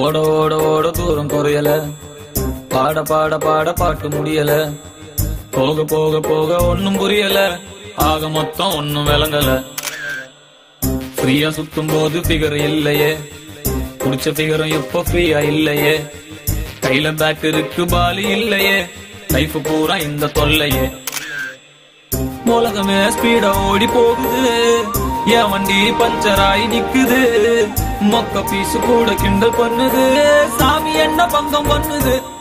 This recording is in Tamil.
ஓட ஓட ஓட தூரம் குறையல பாட பாட பாட பாட்டு முடியல போக போக போக ஒண்ணும் புரியல ஆக மொத்தம் ஒண்ணும் விளங்கல ஃப்ரீயா சுத்தும் போது ஃபிகர் இல்லையே புடிச்ச ஃபிகரும் இப்போ ஃப்ரீயா இல்லையே கையில பேக் இருக்கு பாலி இல்லையே லைஃப் பூரா இந்த தொல்லையே உலகமே ஸ்பீடா ஓடி போகுது என் வண்டி பஞ்சர் ஆகி நிக்குது மொக்க பீஸ் கூட கிண்டல் பண்ணுது சாமி என்ன பங்கம் பண்ணுது